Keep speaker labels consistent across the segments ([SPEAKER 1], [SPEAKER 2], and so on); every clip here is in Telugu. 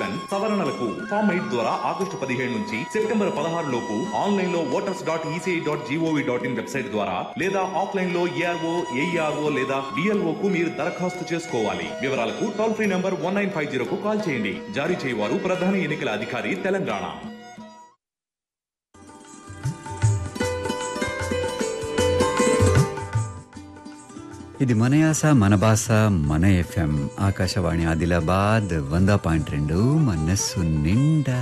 [SPEAKER 1] నోటిఫికేషన్ సవరణలకు ఫామ్ ఎయిట్ ద్వారా ఆగస్టు పదిహేడు నుంచి సెప్టెంబర్ పదహారు లోపు ఆన్లైన్ లో voters dot ECI dot GOV dot in website ద్వారా లేదా ఆఫ్లైన్ లో ఏఆర్ఓ ఏఈఆర్ఓ లేదా బిఎల్ఓ కు మీరు దరఖాస్తు చేసుకోవాలి వివరాలకు toll free number one nine five zero కు కాల్ చేయండి జారీ చేయవారు ప్రధాన ఎన్నికల అధికారి తెలంగాణ
[SPEAKER 2] ఇది మన యాస మన భాష మన ఎఫ్ఎం ఆకాశవాణి ఆదిలాబాద్ వంద పాయింట్ రెండు మనస్సు నిండా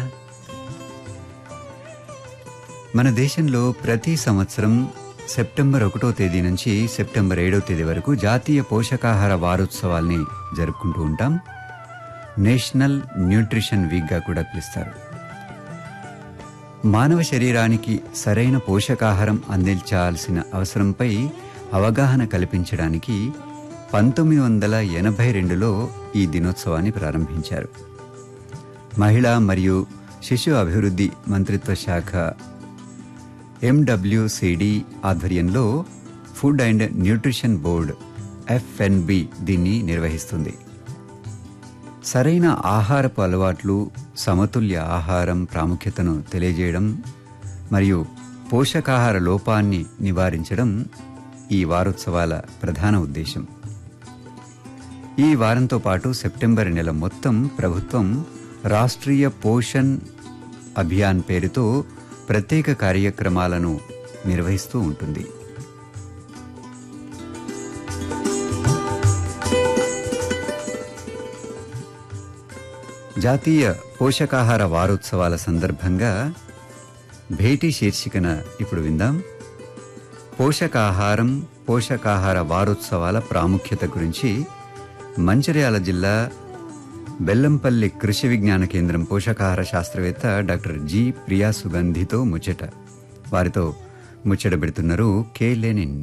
[SPEAKER 2] మన దేశంలో ప్రతి సంవత్సరం సెప్టెంబర్ ఒకటో తేదీ నుంచి సెప్టెంబర్ ఏడో తేదీ వరకు జాతీయ పోషకాహార వారోత్సవాల్ని జరుపుకుంటూ ఉంటాం నేషనల్ న్యూట్రిషన్ వీక్గా కూడా పిలుస్తారు మానవ శరీరానికి సరైన పోషకాహారం అందించాల్సిన అవసరంపై అవగాహన కల్పించడానికి పంతొమ్మిది వందల ఎనభై రెండులో ఈ దినోత్సవాన్ని ప్రారంభించారు మహిళా మరియు శిశు అభివృద్ధి మంత్రిత్వ శాఖ ఎండబ్ల్యూసిడి ఆధ్వర్యంలో food and nutrition board FNB దీన్ని నిర్వహిస్తుంది సరైన ఆహారపు అలవాట్లు సమతుల్య ఆహారం ప్రాముఖ్యతను తెలియజేయడం మరియు పోషకాహార లోపాన్ని నివారించడం ఈ వారోత్సవాల ప్రధాన ఉద్దేశం ఈ వారంతో పాటు సెప్టెంబర్ నెల మొత్తం ప్రభుత్వం రాష్ట్రీయ పోషణ్ అభియాన్ పేరుతో ప్రత్యేక కార్యక్రమాలను నిర్వహిస్తూ ఉంటుంది జాతీయ పోషకాహార వారోత్సవాల సందర్భంగా భేటీ శీర్షికన ఇప్పుడు విందాం పోషకాహారం పోషకాహార వారోత్సవాల ప్రాముఖ్యత గురించి మంచిర్యాల జిల్లా బెల్లంపల్లి కృషి విజ్ఞాన కేంద్రం పోషకాహార శాస్త్రవేత్త డాక్టర్ జి ప్రియా సుగంధితో ముచ్చట వారితో ముచ్చట పెడుతున్నారు కే లెనిన్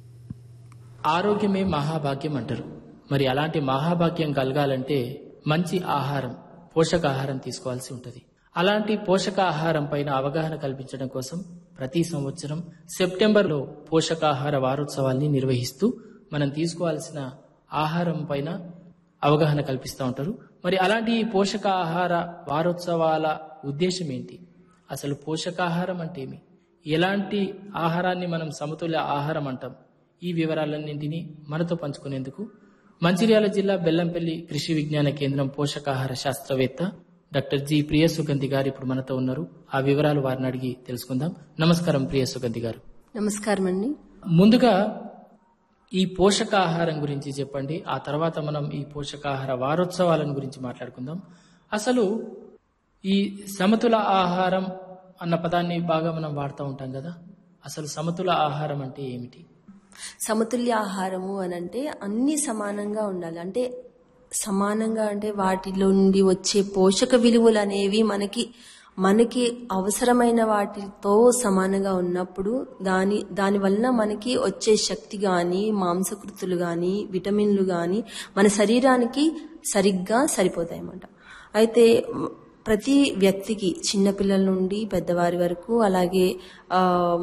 [SPEAKER 3] ఆరోగ్యమే మహాభాగ్యం అంటారు మరి అలాంటి మహాభాగ్యం కలగాలంటే మంచి ఆహారం పోషకాహారం తీసుకోవాల్సి ఉంటుంది అలాంటి పోషకాహారం పైన అవగాహన కల్పించడం కోసం ప్రతి సంవత్సరం సెప్టెంబర్లో పోషకాహార వారోత్సవాల్ని నిర్వహిస్తూ మనం తీసుకోవాల్సిన ఆహారం పైన అవగాహన కల్పిస్తూ ఉంటారు మరి అలాంటి ఈ పోషకాహార వారోత్సవాల ఉద్దేశం ఏంటి అసలు పోషకాహారం అంటే ఏమి ఎలాంటి ఆహారాన్ని మనం సమతుల్య ఆహారం అంటాం ఈ వివరాలన్నింటినీ మనతో పంచుకునేందుకు మంచిర్యాల జిల్లా బెల్లంపల్లి కృషి విజ్ఞాన కేంద్రం పోషకాహార శాస్త్రవేత్త డాక్టర్ జి ప్రియ సుగంధి గారు ఇప్పుడు మనతో ఉన్నారు ఆ వివరాలు వారిని అడిగి తెలుసుకుందాం నమస్కారం ప్రియ సుగంధి గారు
[SPEAKER 4] నమస్కారం అండి
[SPEAKER 3] ముందుగా ఈ పోషకాహారం గురించి చెప్పండి ఆ తర్వాత మనం ఈ పోషకాహార వారోత్సవాలను గురించి మాట్లాడుకుందాం అసలు ఈ సమతుల ఆహారం అన్న పదాన్ని బాగా మనం వాడుతూ ఉంటాం కదా అసలు సమతుల ఆహారం అంటే ఏమిటి
[SPEAKER 4] సమతుల్య ఆహారము అని అంటే అన్ని సమానంగా ఉండాలి అంటే సమానంగా అంటే వాటిలో నుండి వచ్చే పోషక విలువలు అనేవి మనకి మనకి అవసరమైన వాటితో సమానంగా ఉన్నప్పుడు దాని దాని వలన మనకి వచ్చే శక్తి కానీ మాంసకృతులు కానీ విటమిన్లు కానీ మన శరీరానికి సరిగ్గా సరిపోతాయి అన్నమాట అయితే ప్రతి వ్యక్తికి చిన్నపిల్లల నుండి పెద్దవారి వరకు అలాగే ఆ,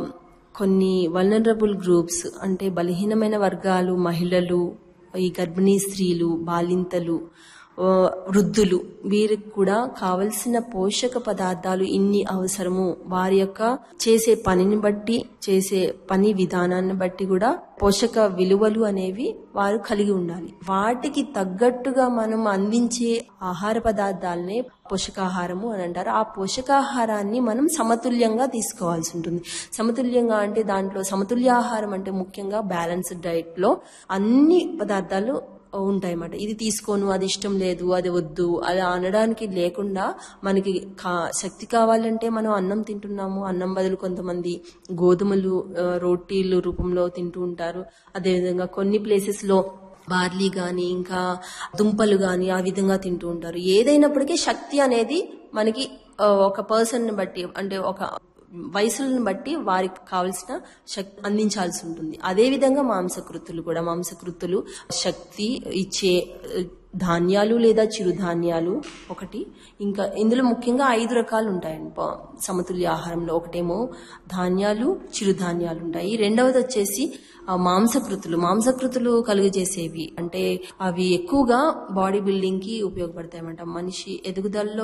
[SPEAKER 4] కొన్ని వల్నరబుల్ గ్రూప్స్ అంటే బలహీనమైన వర్గాలు మహిళలు ఈ గర్భిణీ స్త్రీలు బాలింతలు ఆ, వృద్ధులు వీరికి కూడా కావలసిన పోషక పదార్థాలు ఇన్ని అవసరము వారి యొక్క చేసే పనిని బట్టి చేసే పని విధానాన్ని బట్టి కూడా పోషక విలువలు అనేవి వారు కలిగి ఉండాలి వాటికి తగ్గట్టుగా మనం అందించే ఆహార పదార్థాలనే పోషకాహారము అని అంటారు ఆ పోషకాహారాన్ని మనం సమతుల్యంగా తీసుకోవాల్సి ఉంటుంది సమతుల్యంగా అంటే దాంట్లో సమతుల్యాహారం అంటే ముఖ్యంగా బ్యాలెన్స్డ్ డైట్ లో అన్ని పదార్థాలు ఉంటాయన్నమాట ఇది తీసుకోను అది ఇష్టం లేదు అది వద్దు అది అనడానికి లేకుండా మనకి కా శక్తి కావాలంటే మనం అన్నం తింటున్నాము అన్నం బదులు కొంతమంది గోధుమలు ఆ, రోటీలు రూపంలో తింటూ ఉంటారు అదేవిధంగా కొన్ని ప్లేసెస్ లో బార్లీ గాని ఇంకా దుంపలు గాని ఆ విధంగా తింటూ ఉంటారు ఏదైనప్పటికీ శక్తి అనేది మనకి ఆ, ఒక పర్సన్ బట్టి అంటే ఒక వయసులను బట్టి వారికి కావలసిన శక్తి అందించాల్సి ఉంటుంది అదే విధంగా మాంసకృతులు కూడా మాంసకృతులు శక్తి ఇచ్చే ఆ, ధాన్యాలు లేదా చిరుధాన్యాలు ఒకటి ఇంకా ఇందులో ముఖ్యంగా ఐదు రకాలు ఉంటాయండి ప- సమతుల్య ఆహారంలో ఒకటేమో ధాన్యాలు చిరుధాన్యాలు ఉంటాయి రెండవది వచ్చేసి ఆ, మాంసకృతులు మాంసకృతులు కలుగజేసేవి అంటే అవి ఎక్కువగా బాడీ బిల్డింగ్ కి ఉపయోగపడతాయి అన్నమాట మనిషి ఎదుగుదలలో